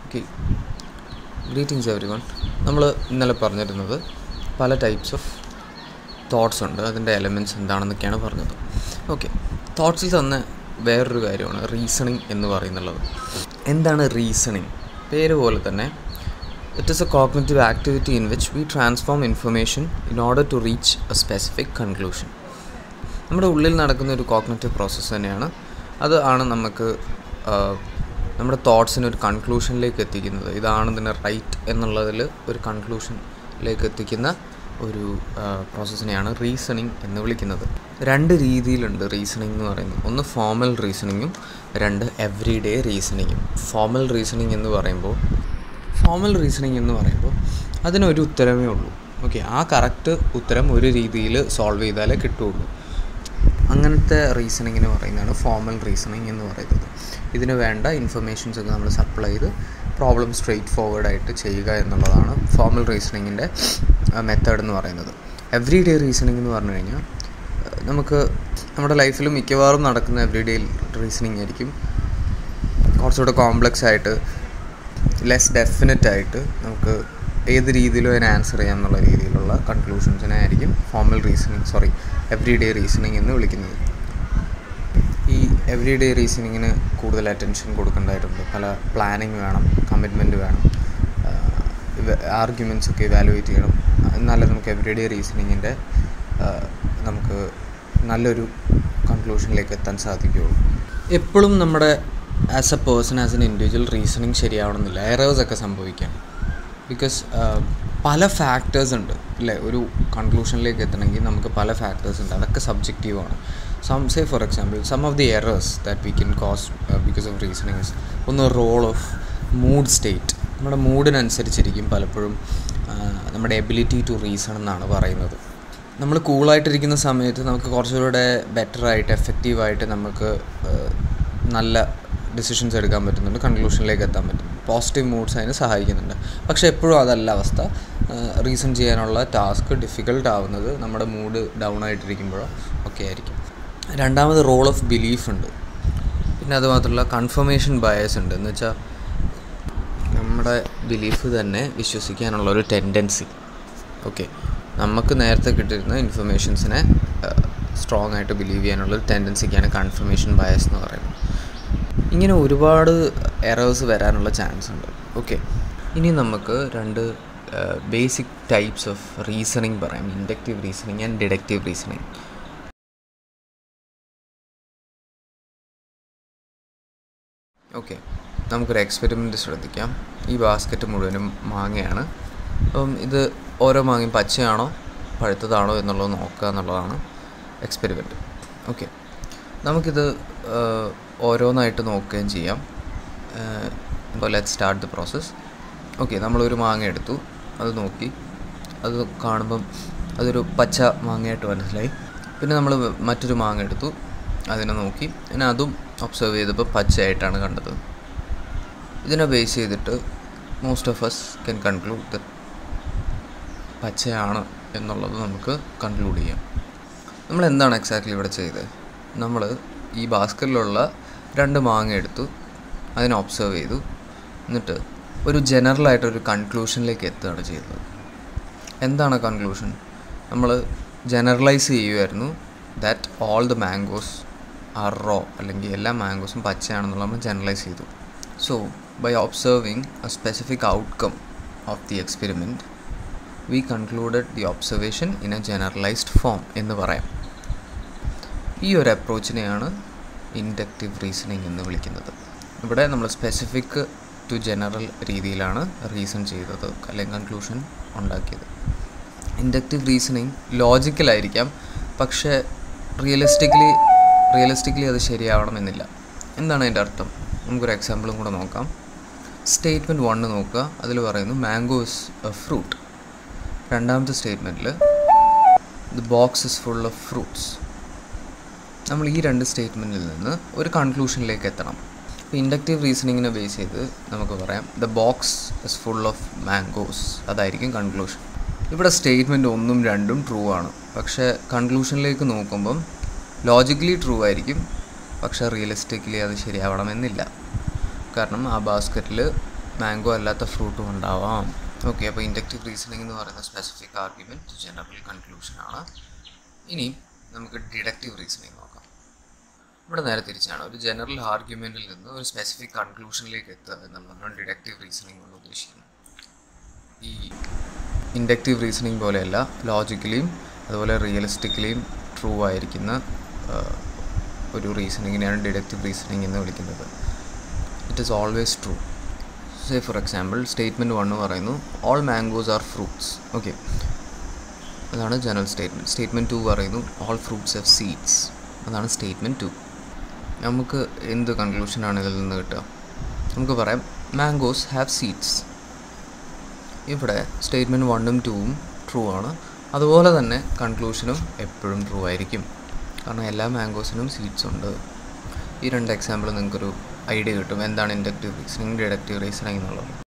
okay greetings every one നമ്മൾ ഇന്നലെ പറഞ്ഞിരുന്നത് പല ടൈപ്സ് ഓഫ് തോട്ട്സ് ഉണ്ട് അതിൻ്റെ എലമെൻറ്റ്സ് എന്താണെന്നൊക്കെയാണ് പറഞ്ഞത് ഓക്കെ തോട്ട്സിൽ തന്നെ വേറൊരു കാര്യമാണ് റീസണിങ് എന്ന് പറയുന്നുള്ളത് എന്താണ് റീസണിങ് പേര് പോലെ തന്നെ it is a cognitive activity in which we transform information in order to reach a specific conclusion നമ്മുടെ ഉള്ളിൽ നടക്കുന്ന ഒരു കോഗ്നറ്റീവ് പ്രോസസ്സ് തന്നെയാണ് അത് ആണ് നമുക്ക് ആ, നമ്മുടെ തോട്ട്സിനെ ഒരു കൺക്ലൂഷനിലേക്ക് എത്തിക്കുന്നത് ഇതാണ് ഇതിന് റൈറ്റ് എന്നുള്ളതിൽ ഒരു കൺക്ലൂഷനിലേക്ക് എത്തിക്കുന്ന ഒരു പ്രോസസ്സിനെയാണ് റീസണിങ് എന്ന് വിളിക്കുന്നത് രണ്ട് രീതിയിലുണ്ട് റീസണിങ് എന്ന് പറയുന്നത് ഒന്ന് ഫോമൽ റീസണിങ്ങും രണ്ട് എവറി ഡേ റീസണിങ്ങും ഫോമൽ റീസണിങ് എന്ന് പറയുമ്പോൾ ഫോമൽ റീസണിങ് എന്ന് പറയുമ്പോൾ അതിനൊരു ഉത്തരമേ ഉള്ളൂ ഓക്കെ ആ കറക്റ്റ് ഉത്തരം ഒരു രീതിയിൽ സോൾവ് ചെയ്താലേ കിട്ടുള്ളൂ അങ്ങനത്തെ റീസണിങ്ങിന് പറയുന്നതാണ് ഫോമൽ റീസണിങ് എന്ന് പറയുന്നത് ഇതിന് വേണ്ട ഇൻഫർമേഷൻസ് ഒക്കെ നമ്മൾ സപ്ലൈ ചെയ്ത് പ്രോബ്ലം സ്ട്രെയിറ്റ് ഫോർവേഡായിട്ട് ചെയ്യുക എന്നുള്ളതാണ് ഫോമൽ റീസണിങ്ങിൻ്റെ മെത്തേഡ് എന്ന് പറയുന്നത് എവറി ഡേ റീസണിങ് എന്ന് പറഞ്ഞു കഴിഞ്ഞാൽ അഹ് നമുക്ക് നമ്മുടെ ലൈഫിൽ മിക്കവാറും നടക്കുന്ന എവറി ഡേ റീസണിങ് ആയിരിക്കും കുറച്ചുകൂടെ കോംപ്ലക്സ് ആയിട്ട് ലെസ് ഡെഫിനറ്റ് ആയിട്ട് നമുക്ക് ഏത് രീതിയിലും അതിനെ ആൻസർ ചെയ്യാം എന്നുള്ള രീതിയിലുള്ള കൺക്ലൂഷൻസിനെ ആയിരിക്കും formal reasoning sorry everyday reasoning എന്ന് വിളിക്കുന്നത് ഈ എവറി ഡേ റീസണിങ്ങിന് കൂടുതൽ അറ്റൻഷൻ കൊടുക്കേണ്ടതായിട്ടുണ്ട് പല പ്ലാനിങ് വേണം കമ്മിറ്റ്മെൻറ്റ് വേണം ആർഗ്യുമെൻറ്റ്സ് ഒക്കെ ഇവാലുവേറ്റ് ചെയ്യണം എന്നാലേ നമുക്ക് എവറി ഡേ റീസണിങ്ങിൻ്റെ നമുക്ക് നല്ലൊരു കൺക്ലൂഷനിലേക്ക് എത്താൻ സാധിക്കുകയുള്ളൂ എപ്പോഴും നമ്മുടെ as a person as an individual reasoning ശരിയാവണമെന്നില്ല എറേഴ്സ് ഒക്കെ സംഭവിക്കാം ബിക്കോസ് പല ഫാക്ടേഴ്സ് ഉണ്ട് അല്ലേ ഒരു കൺക്ലൂഷനിലേക്ക് എത്തണമെങ്കിൽ നമുക്ക് പല ഫാക്ടേഴ്സ് ഉണ്ട് അതൊക്കെ സബ്ജക്റ്റീവാണ് some say for example some of the errors that we can cause because of reasoning is ഒന്ന് റോൾ ഓഫ് മൂഡ് സ്റ്റേറ്റ് നമ്മുടെ മൂഡിനനുസരിച്ചിരിക്കും പലപ്പോഴും ആ, നമ്മുടെ എബിലിറ്റി ടു റീസൺ എന്നാണ് പറയുന്നത് നമ്മൾ കൂളായിട്ടിരിക്കുന്ന സമയത്ത് നമുക്ക് കുറച്ചുകൂടെ ബെറ്ററായിട്ട് എഫക്റ്റീവായിട്ട് നമുക്ക് ആ, നല്ല ഡിസിഷൻസ് എടുക്കാൻ പറ്റുന്നുണ്ട് കൺക്ലൂഷനിലേക്ക് എത്താൻ പറ്റും പോസിറ്റീവ് മൂഡ്സ് അതിന് സഹായിക്കുന്നുണ്ട് പക്ഷേ എപ്പോഴും അതല്ല അവസ്ഥ റീസൺ ചെയ്യാനുള്ള ടാസ്ക് ഡിഫിക്കൽട്ട് ആവുന്നത് നമ്മുടെ മൂഡ് ഡൗൺ ആയിട്ടിരിക്കുമ്പോഴോ ഒക്കെ ആയിരിക്കും രണ്ടാമത് റോൾ ഓഫ് ബിലീഫ് ഉണ്ട് പിന്നെ അതുമാത്രമല്ല കൺഫർമേഷൻ ബയസ് ഉണ്ട് എന്ന് വെച്ചാൽ നമ്മുടെ ബിലീഫ് തന്നെ വിശ്വസിക്കാനുള്ള ഒരു ടെൻഡൻസി ഓക്കെ നമുക്ക് നേരത്തെ കിട്ടിയിരുന്ന ഇൻഫർമേഷൻസിനെ സ്ട്രോങ് ആയിട്ട് ബിലീവ് ചെയ്യാനുള്ള ഒരു ടെൻഡൻസിക്കാണ് കൺഫർമേഷൻ ബയസ് എന്ന് പറയുന്നത് ഇങ്ങനെ ഒരുപാട് എറേഴ്സ് വരാനുള്ള ചാൻസ് ഉണ്ട് ഓക്കെ ഇനി നമുക്ക് രണ്ട് ബേസിക് ടൈപ്സ് ഓഫ് റീസണിങ് പറയാം inductive reasoning and deductive reasoning okay നമുക്കൊരു എക്സ്പെരിമെൻ്റ് ശ്രദ്ധിക്കാം ഈ ബാസ്ക്കറ്റ് മുഴുവനും മാങ്ങയാണ് അപ്പം ഇത് ഓരോ മാങ്ങയും പച്ചയാണോ പഴുത്തതാണോ എന്നുള്ളത് നോക്കുക എന്നുള്ളതാണ് എക്സ്പെരിമെൻറ്റ് ഓക്കെ നമുക്കിത് ആഹ്, ഓരോന്നായിട്ട് നോക്കുകയും ചെയ്യാം ഇപ്പോൾ let start the process okay നമ്മളൊരു മാങ്ങ എടുത്തു അത് നോക്കി അത് കാണുമ്പം അതൊരു പച്ച മാങ്ങയായിട്ട് മനസ്സിലായി പിന്നെ നമ്മൾ മറ്റൊരു മാങ്ങ എടുത്തു അതിനെ നോക്കി പിന്നെ അതും ഒബ്സർവ് ചെയ്തപ്പോൾ പച്ചയായിട്ടാണ് കണ്ടത് ഇതിനെ ബേസ് ചെയ്തിട്ട് most of us can conclude the പച്ചയാണ് എന്നുള്ളത് നമുക്ക് കൺക്ലൂഡ് ചെയ്യാം നമ്മൾ എന്താണ് എക്സാക്ട്ലി ഇവിടെ ചെയ്തത് നമ്മൾ ഈ ബാസ്ക്കറ്റിലുള്ള രണ്ട് മാങ്ങ എടുത്തു അതിനെ ഒബ്സർവ് ചെയ്തു എന്നിട്ട് ഒരു ജനറലായിട്ടൊരു കൺക്ലൂഷനിലേക്ക് എത്തുകയാണ് ചെയ്തത് എന്താണ് കൺക്ലൂഷൻ നമ്മൾ ജനറലൈസ് ചെയ്യുമായിരുന്നു that all the mangoes are raw അല്ലെങ്കിൽ എല്ലാ മാംഗോസും പച്ചയാണെന്നുള്ള നമ്മൾ ജനറലൈസ് ചെയ്തു so by observing a specific outcome of the experiment we concluded the observation in a generalised form എന്ന് പറയാം ഈ ഒരു അപ്രോച്ചിനെയാണ് ഇൻഡക്റ്റീവ് റീസണിങ് എന്ന് വിളിക്കുന്നത് ഇവിടെ നമ്മൾ സ്പെസിഫിക് ടു ജനറൽ രീതിയിലാണ് റീസൺ ചെയ്തത് അല്ലെങ്കിൽ കൺക്ലൂഷൻ ഉണ്ടാക്കിയത് ഇൻഡക്റ്റീവ് റീസണിങ് ലോജിക്കലായിരിക്കാം പക്ഷേ റിയലിസ്റ്റിക്കലി റിയലിസ്റ്റിക്കലി അത് ശരിയാവണമെന്നില്ല എന്താണ് അതിൻ്റെ അർത്ഥം നമുക്കൊരു എക്സാമ്പിളും കൂടെ നോക്കാം സ്റ്റേറ്റ്മെൻറ്റ് വണ്ണ് നോക്കുക അതിൽ പറയുന്നു മാംഗോ ഇസ് എ ഫ്രൂട്ട് രണ്ടാമത്തെ സ്റ്റേറ്റ്മെൻറ്റിൽ the box is full of fruits നമ്മൾ ഈ രണ്ട് സ്റ്റേറ്റ്മെൻറ്റിൽ നിന്ന് ഒരു കൺക്ലൂഷനിലേക്ക് എത്തണം ഇപ്പോൾ ഇൻഡക്റ്റീവ് റീസണിങ്ങിനെ ബേസ് ചെയ്ത് നമുക്ക് പറയാം the box is full of mangoes അതായിരിക്കും കൺക്ലൂഷൻ ഇവിടെ സ്റ്റേറ്റ്മെൻറ്റ് ഒന്നും രണ്ടും ട്രൂ ആണ് പക്ഷേ കൺക്ലൂഷനിലേക്ക് നോക്കുമ്പം ലോജിക്കലി ട്രൂ ആയിരിക്കും പക്ഷേ റിയലിസ്റ്റിക്കലി അത് ശരിയാവണമെന്നില്ല കാരണം ആ ബാസ്ക്കറ്റിൽ മാംഗോ അല്ലാത്ത ഫ്രൂട്ടും ഉണ്ടാവാം ഓക്കെ അപ്പോൾ ഇൻഡക്റ്റീവ് റീസണിംഗ് എന്ന് പറയുന്ന സ്പെസിഫിക് ആർഗ്യുമെൻറ്റ് ജനറൽ കൺക്ലൂഷനാണ് ഇനി നമുക്ക് ഡിഡക്റ്റീവ് റീസണിങ് നോക്കാം ഇവിടെ നേരെ തിരിച്ചാണ് ഒരു ജനറൽ ആർഗ്യുമെൻറ്റിൽ നിന്ന് ഒരു സ്പെസിഫിക് കൺക്ലൂഷനിലേക്ക് എത്തുക എന്നുള്ളതാണ് ഡിഡക്റ്റീവ് റീസണിങ് കൊണ്ട് ഉദ്ദേശിക്കുന്നത് ഈ ഇൻഡക്റ്റീവ് റീസണിങ് പോലെയല്ല ലോജിക്കലിയും അതുപോലെ റിയലിസ്റ്റിക്കലിയും ട്രൂ ആയിരിക്കുന്ന ഒരു റീസണിങ്ങിനെയാണ് ഡിഡക്റ്റീവ് റീസണിങ് എന്ന് വിളിക്കുന്നത് it is always true say for example statement one പറയുന്നു all mangoes are fruits okay അതാണ് ജനറൽ സ്റ്റേറ്റ്മെൻറ്റ് സ്റ്റേറ്റ്മെൻറ്റ് ടു പറയുന്നു ഓൾ ഫ്രൂട്ട്സ് ഹവ് സീഡ്സ് അതാണ് സ്റ്റേറ്റ്മെൻറ്റ് ടു നമുക്ക് എന്ത് കൺക്ലൂഷനാണ് ഇതിൽ നിന്ന് കിട്ടുക നമുക്ക് പറയാം മാംഗോസ് ഹാവ് സീഡ്സ് ഇവിടെ സ്റ്റേറ്റ്മെൻറ്റ് വണ്ണും ടൂവും ട്രൂ ആണ് അതുപോലെ തന്നെ കൺക്ലൂഷനും എപ്പോഴും ട്രൂ ആയിരിക്കും കാരണം എല്ലാ മാംഗോസിനും സീഡ്സ് ഉണ്ട് ഈ രണ്ട് എക്സാമ്പിൾ നിങ്ങൾക്കൊരു ഐഡിയ കിട്ടും എന്താണ് ഇൻഡക്റ്റീവ് റീസണിങ് ഡിഡക്റ്റീവ് റീസണിങ് എന്നുള്ളത്